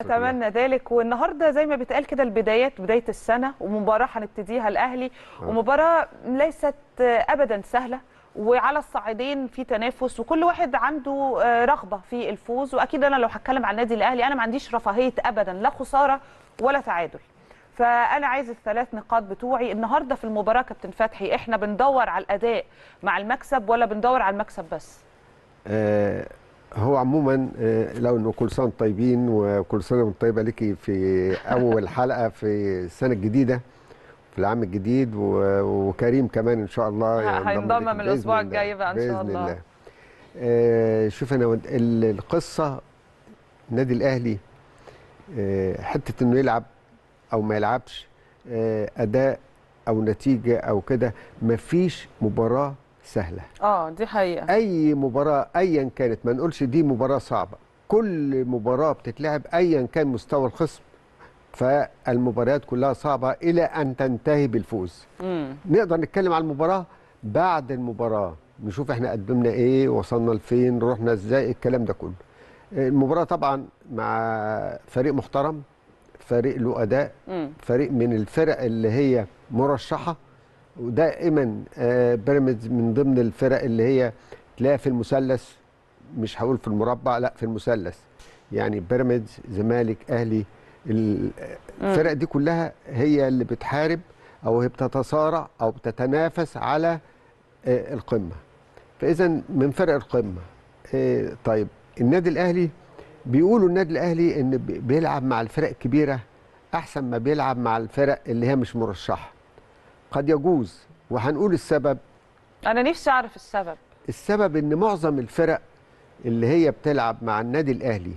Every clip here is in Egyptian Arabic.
اتمنى ذلك والنهارده زي ما بيتقال كده البدايات بدايه السنه ومباراه هنبتديها الاهلي ومباراه ليست ابدا سهله وعلى الصعيدين في تنافس وكل واحد عنده رغبه في الفوز واكيد انا لو هتكلم عن النادي الاهلي انا ما عنديش رفاهيه ابدا لا خساره ولا تعادل فانا عايز الثلاث نقاط بتوعي النهارده في المباراه كابتن فتحي احنا بندور على الاداء مع المكسب ولا بندور على المكسب بس آه هو عموما آه لو انه كل سنه طيبين وكل سنه وانت طيبه ليكي في اول حلقه في السنه الجديده في العام الجديد وكريم كمان ان شاء الله هينضم من الاسبوع الجاي بقى ان شاء الله, الله. آه شوف انا القصه النادي الاهلي آه حته انه يلعب او ما يلعبش آه اداء او نتيجه او كده مفيش مباراه سهله اه دي حقيقه اي مباراه ايا كانت ما نقولش دي مباراه صعبه كل مباراه بتتلعب ايا كان مستوى الخصم فالمباريات كلها صعبه الى ان تنتهي بالفوز مم. نقدر نتكلم على المباراه بعد المباراه نشوف احنا قدمنا ايه وصلنا لفين رحنا ازاي الكلام ده كله المباراه طبعا مع فريق محترم فريق له اداء مم. فريق من الفرق اللي هي مرشحه ودائما بيراميدز من ضمن الفرق اللي هي تلاقيها في المثلث مش هقول في المربع لا في المثلث يعني بيراميدز زمالك اهلي الفرق دي كلها هي اللي بتحارب او هي بتتصارع او بتتنافس على القمه فاذا من فرق القمه طيب النادي الاهلي بيقولوا النادي الاهلي ان بيلعب مع الفرق الكبيره احسن ما بيلعب مع الفرق اللي هي مش مرشحه قد يجوز وهنقول السبب انا نفسي اعرف السبب السبب ان معظم الفرق اللي هي بتلعب مع النادي الاهلي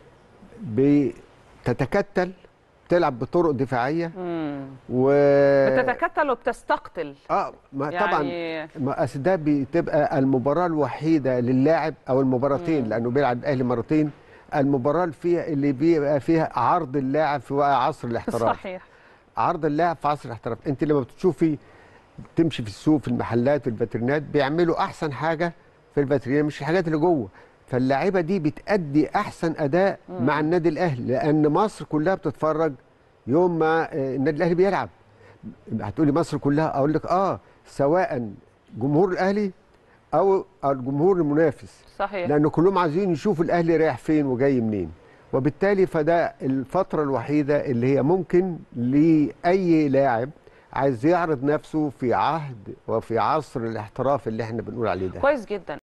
بتتكتل بتلعب بطرق دفاعيه مم. و بتتكتل وبتستقتل اه ما يعني... طبعا ما اصل ده بتبقى المباراه الوحيده للاعب او المباراتين مم. لانه بيلعب الاهلي مرتين المباراه اللي فيها اللي بيبقى فيها عرض اللاعب في عصر الاحتراف صحيح عرض اللاعب في عصر الاحتراف انت لما بتشوفي تمشي في السوق في المحلات في الفاترينات بيعملوا احسن حاجه في الفاترينات مش الحاجات اللي جوه فاللاعيبه دي بتأدي احسن اداء مم. مع النادي الاهلي لان مصر كلها بتتفرج يوم ما النادي الاهلي بيلعب هتقولي مصر كلها اقول لك اه سواء جمهور الاهلي او الجمهور المنافس صحيح لان كلهم عايزين يشوفوا الاهلي رايح فين وجاي منين وبالتالي فده الفتره الوحيده اللي هي ممكن لاي لاعب عايز يعرض نفسه في عهد وفي عصر الاحتراف اللي احنا بنقول عليه ده كويس جدا